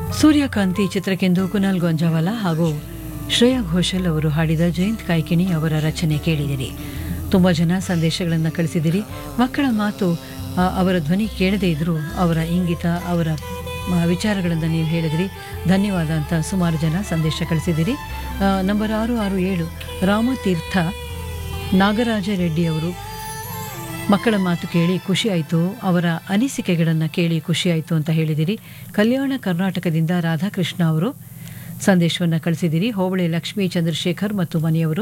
ಸೂರ್ಯಕಾಂತಿ ಚಿತ್ರಕ್ಕೆಂದು ಕುನಾಲ್ ಗೊಂಜಾವಾಲ ಹಾಗೂ ಶ್ರೇಯಾ ಘೋಷಲ್ ಅವರು ಹಾಡಿದ ಜಯಂತ್ ಕಾಯ್ಕಿಣಿ ಅವರ ರಚನೆ ಕೇಳಿದಿರಿ ತುಂಬ ಜನ ಸಂದೇಶಗಳನ್ನು ಕಳಿಸಿದಿರಿ ಮಕ್ಕಳ ಮಾತು ಆ, ಅವರ ಧ್ವನಿ ಕೇಳದೇ ಇದ್ದರೂ ಅವರ ಇಂಗಿತ ಅವರ ಮ, ವಿಚಾರಗಳನ್ನು ನೀವು ಹೇಳಿದಿರಿ ಧನ್ಯವಾದ ಅಂತ ಸುಮಾರು ಜನ ಸಂದೇಶ ಕಳಿಸಿದಿರಿ ಆ, ನಂಬರ್ ಆರು ಆರು ಏಳು ರಾಮತೀರ್ಥ ನಾಗರಾಜ ರೆಡ್ಡಿ ಅವರು ಮಕ್ಕಳ ಮಾತು ಕೇಳಿ ಖುಷಿ ಆಯಿತು ಅವರ ಅನಿಸಿಕೆಗಳನ್ನು ಕೇಳಿ ಖುಷಿ ಆಯಿತು ಅಂತ ಹೇಳಿದಿರಿ ಕಲ್ಯಾಣ ಕರ್ನಾಟಕದಿಂದ ರಾಧಾಕೃಷ್ಣ ಅವರು ಸಂದೇಶವನ್ನು ಕಳಿಸಿದಿರಿ ಹೋಬಳಿ ಲಕ್ಷ್ಮೀ ಚಂದ್ರಶೇಖರ್ ಮತ್ತು ಮನೆಯವರು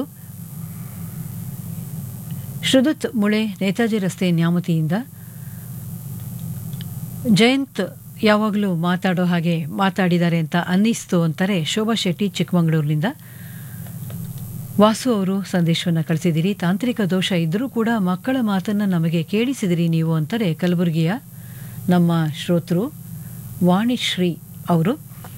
ಶ್ರುದತ್ ಮುಳೆ ನೇತಾಜಿ ರಸ್ತೆ ನ್ಯಾಮತಿಯಿಂದ ಜಯಂತ್ ಯಾವಾಗಲೂ ಮಾತಾಡೋ ಹಾಗೆ ಮಾತಾಡಿದ್ದಾರೆ ಅಂತ ಅನ್ನಿಸ್ತು ಅಂತಾರೆ ಶೋಭಾ ಶೆಟ್ಟಿ ಚಿಕ್ಕಮಗಳೂರಿನಿಂದ ವಾಸು ಅವರು ಸಂದೇಶವನ್ನು ಕಳಿಸಿದಿರಿ ತಾಂತ್ರಿಕ ದೋಷ ಇದ್ದರೂ ಕೂಡ ಮಕ್ಕಳ ಮಾತನ್ನು ನಮಗೆ ಕೇಳಿಸಿದಿರಿ ನೀವು ಅಂತಾರೆ ಕಲಬುರಗಿಯ ನಮ್ಮ ಶ್ರೋತೃ ವಾಣಿಶ್ರೀ ಅವರು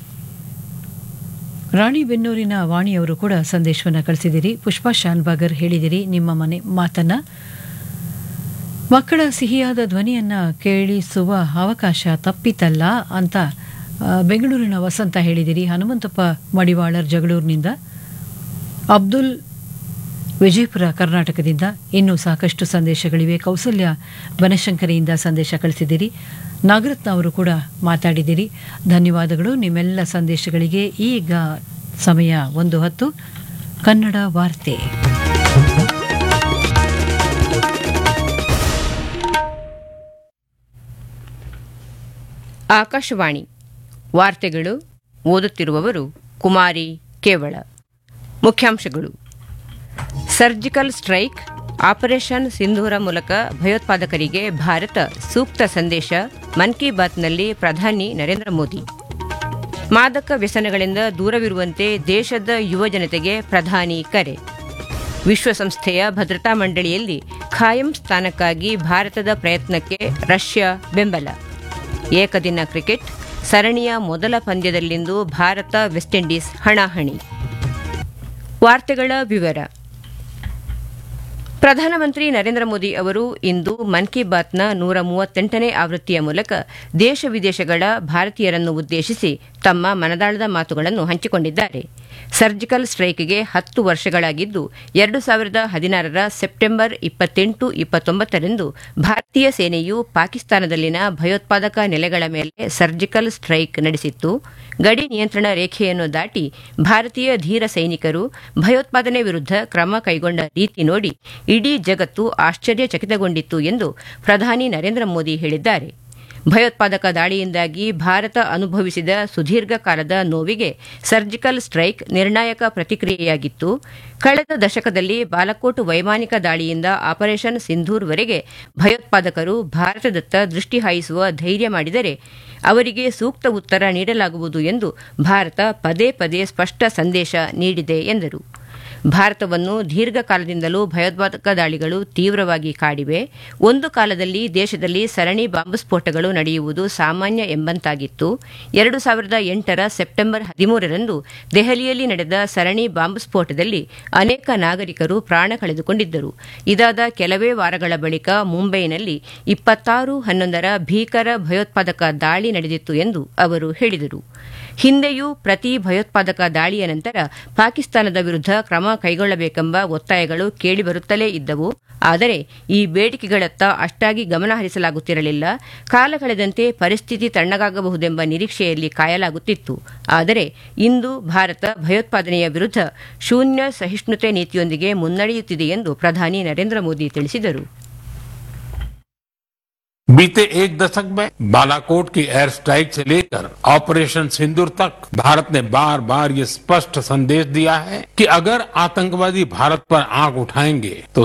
ರಾಣಿಬೆನ್ನೂರಿನ ವಾಣಿಯವರು ಕೂಡ ಸಂದೇಶವನ್ನು ಕಳಿಸಿದಿರಿ ಪುಷ್ಪಾ ಶಾನ್ಬಾಗರ್ ಹೇಳಿದಿರಿ ನಿಮ್ಮ ಮನೆ ಮಾತನ್ನ ಮಕ್ಕಳ ಸಿಹಿಯಾದ ಧ್ವನಿಯನ್ನು ಕೇಳಿಸುವ ಅವಕಾಶ ತಪ್ಪಿತಲ್ಲ ಅಂತ ಆ, ಬೆಂಗಳೂರಿನ ವಸಂತ ಹೇಳಿದಿರಿ ಹನುಮಂತಪ್ಪ ಮಡಿವಾಳರ್ ಜಗಳೂರಿನಿಂದ ಅಬ್ದುಲ್ ವಿಜಯಪುರ ಕರ್ನಾಟಕದಿಂದ ಇನ್ನೂ ಸಾಕಷ್ಟು ಸಂದೇಶಗಳಿವೆ ಕೌಸಲ್ಯ ಬನಶಂಕರಿಯಿಂದ ಸಂದೇಶ ಕಳಿಸಿದ್ದೀರಿ ನಾಗರತ್ನ ಅವರು ಕೂಡ ಮಾತಾಡಿದಿರಿ ಧನ್ಯವಾದಗಳು ನಿಮ್ಮೆಲ್ಲ ಸಂದೇಶಗಳಿಗೆ ಈಗ ಸಮಯ ಒಂದು ಹತ್ತು ಕನ್ನಡ ವಾರ್ತೆ ಆಕಾಶವಾಣಿ ವಾರ್ತೆಗಳು ಓದುತ್ತಿರುವವರು ಕುಮಾರಿ ಕೇವಳ ಮುಖ್ಯಾಂಶಗಳು ಸರ್ಜಿಕಲ್ ಸ್ಟ್ರೈಕ್ ಆಪರೇಷನ್ ಸಿಂಧೂರ ಮೂಲಕ ಭಯೋತ್ಪಾದಕರಿಗೆ ಭಾರತ ಸೂಕ್ತ ಸಂದೇಶ ಮನ್ ಕಿ ಬಾತ್ನಲ್ಲಿ ಪ್ರಧಾನಿ ನರೇಂದ್ರ ಮೋದಿ ಮಾದಕ ವ್ಯಸನಗಳಿಂದ ದೂರವಿರುವಂತೆ ದೇಶದ ಯುವ ಜನತೆಗೆ ಪ್ರಧಾನಿ ಕರೆ ವಿಶ್ವಸಂಸ್ಥೆಯ ಭದ್ರತಾ ಮಂಡಳಿಯಲ್ಲಿ ಖಾಯಂ ಸ್ಥಾನಕ್ಕಾಗಿ ಭಾರತದ ಪ್ರಯತ್ನಕ್ಕೆ ರಷ್ಯಾ ಬೆಂಬಲ ಏಕದಿನ ಕ್ರಿಕೆಟ್ ಸರಣಿಯ ಮೊದಲ ಪಂದ್ಯದಲ್ಲಿಂದು ಭಾರತ ವೆಸ್ಟ್ ಇಂಡೀಸ್ ಹಣಾಹಣಿ ವಾರ್ತೆಗಳ ವಿವರ ಪ್ರಧಾನಮಂತ್ರಿ ನರೇಂದ್ರ ಮೋದಿ ಅವರು ಇಂದು ಮನ್ ಕಿ ಬಾತ್ನ ನೂರ ಮೂವತ್ತೆಂಟನೇ ಆವೃತ್ತಿಯ ಮೂಲಕ ದೇಶ ವಿದೇಶಗಳ ಭಾರತೀಯರನ್ನು ಉದ್ದೇಶಿಸಿ ತಮ್ಮ ಮನದಾಳದ ಮಾತುಗಳನ್ನು ಹಂಚಿಕೊಂಡಿದ್ದಾರೆ ಸರ್ಜಿಕಲ್ ಸ್ಟ್ರೈಕ್ಗೆ ಹತ್ತು ವರ್ಷಗಳಾಗಿದ್ದು ಎರಡು ಸಾವಿರದ ಹದಿನಾರರ ಸೆಪ್ಟೆಂಬರ್ ಇಪ್ಪತ್ತೆಂಟು ಇಪ್ಪತ್ತೊಂಬತ್ತರಂದು ಭಾರತೀಯ ಸೇನೆಯು ಪಾಕಿಸ್ತಾನದಲ್ಲಿನ ಭಯೋತ್ಪಾದಕ ನೆಲೆಗಳ ಮೇಲೆ ಸರ್ಜಿಕಲ್ ಸ್ಟ್ರೈಕ್ ನಡೆಸಿತ್ತು ಗಡಿ ನಿಯಂತ್ರಣ ರೇಖೆಯನ್ನು ದಾಟಿ ಭಾರತೀಯ ಧೀರ ಸೈನಿಕರು ಭಯೋತ್ಪಾದನೆ ವಿರುದ್ಧ ಕ್ರಮ ಕೈಗೊಂಡ ರೀತಿ ನೋಡಿ ಇಡೀ ಜಗತ್ತು ಆಶ್ಚರ್ಯಚಕಿತಗೊಂಡಿತ್ತು ಎಂದು ಪ್ರಧಾನಿ ನರೇಂದ್ರ ಮೋದಿ ಹೇಳಿದ್ದಾರೆ ಭಯೋತ್ಪಾದಕ ದಾಳಿಯಿಂದಾಗಿ ಭಾರತ ಅನುಭವಿಸಿದ ಸುದೀರ್ಘ ಕಾಲದ ನೋವಿಗೆ ಸರ್ಜಿಕಲ್ ಸ್ಟ್ರೈಕ್ ನಿರ್ಣಾಯಕ ಪ್ರತಿಕ್ರಿಯೆಯಾಗಿತ್ತು ಕಳೆದ ದಶಕದಲ್ಲಿ ಬಾಲಕೋಟ್ ವೈಮಾನಿಕ ದಾಳಿಯಿಂದ ಆಪರೇಷನ್ ಸಿಂಧೂರ್ವರೆಗೆ ಭಯೋತ್ಪಾದಕರು ಭಾರತದತ್ತ ದೃಷ್ಟಿ ಹಾಯಿಸುವ ಧೈರ್ಯ ಮಾಡಿದರೆ ಅವರಿಗೆ ಸೂಕ್ತ ಉತ್ತರ ನೀಡಲಾಗುವುದು ಎಂದು ಭಾರತ ಪದೇ ಪದೇ ಸ್ಪಷ್ಟ ಸಂದೇಶ ನೀಡಿದೆ ಎಂದರು ಭಾರತವನ್ನು ದೀರ್ಘಕಾಲದಿಂದಲೂ ಭಯೋತ್ಪಾದಕ ದಾಳಿಗಳು ತೀವ್ರವಾಗಿ ಕಾಡಿವೆ ಒಂದು ಕಾಲದಲ್ಲಿ ದೇಶದಲ್ಲಿ ಸರಣಿ ಬಾಂಬ್ ಸ್ಫೋಟಗಳು ನಡೆಯುವುದು ಸಾಮಾನ್ಯ ಎಂಬಂತಾಗಿತ್ತು ಎರಡು ಸಾವಿರದ ಎಂಟರ ಸೆಪ್ಟೆಂಬರ್ ಹದಿಮೂರರಂದು ದೆಹಲಿಯಲ್ಲಿ ನಡೆದ ಸರಣಿ ಬಾಂಬ್ ಸ್ಫೋಟದಲ್ಲಿ ಅನೇಕ ನಾಗರಿಕರು ಪ್ರಾಣ ಕಳೆದುಕೊಂಡಿದ್ದರು ಇದಾದ ಕೆಲವೇ ವಾರಗಳ ಬಳಿಕ ಮುಂಬೈನಲ್ಲಿ ಇಪ್ಪತ್ತಾರು ಹನ್ನೊಂದರ ಭೀಕರ ಭಯೋತ್ಪಾದಕ ದಾಳಿ ನಡೆದಿತ್ತು ಎಂದು ಅವರು ಹೇಳಿದರು ಹಿಂದೆಯೂ ಪ್ರತಿ ಭಯೋತ್ಪಾದಕ ದಾಳಿಯ ನಂತರ ಪಾಕಿಸ್ತಾನದ ವಿರುದ್ಧ ಕ್ರಮ ಕೈಗೊಳ್ಳಬೇಕೆಂಬ ಒತ್ತಾಯಗಳು ಕೇಳಿಬರುತ್ತಲೇ ಇದ್ದವು ಆದರೆ ಈ ಬೇಡಿಕೆಗಳತ್ತ ಅಷ್ಟಾಗಿ ಗಮನ ಹರಿಸಲಾಗುತ್ತಿರಲಿಲ್ಲ ಕಾಲ ಕಳೆದಂತೆ ಪರಿಸ್ಥಿತಿ ತಣ್ಣಗಾಗಬಹುದೆಂಬ ನಿರೀಕ್ಷೆಯಲ್ಲಿ ಕಾಯಲಾಗುತ್ತಿತ್ತು ಆದರೆ ಇಂದು ಭಾರತ ಭಯೋತ್ಪಾದನೆಯ ವಿರುದ್ಧ ಶೂನ್ಯ ಸಹಿಷ್ಣುತೆ ನೀತಿಯೊಂದಿಗೆ ಮುನ್ನಡೆಯುತ್ತಿದೆ ಎಂದು ಪ್ರಧಾನಿ ನರೇಂದ್ರ ಮೋದಿ ತಿಳಿಸಿದರು बीते एक दशक में बालाकोट की एयर स्ट्राइक से लेकर ऑपरेशन सिंदूर तक भारत ने बार बार ये स्पष्ट संदेश दिया है कि अगर आतंकवादी भारत पर आंख उठाएंगे तो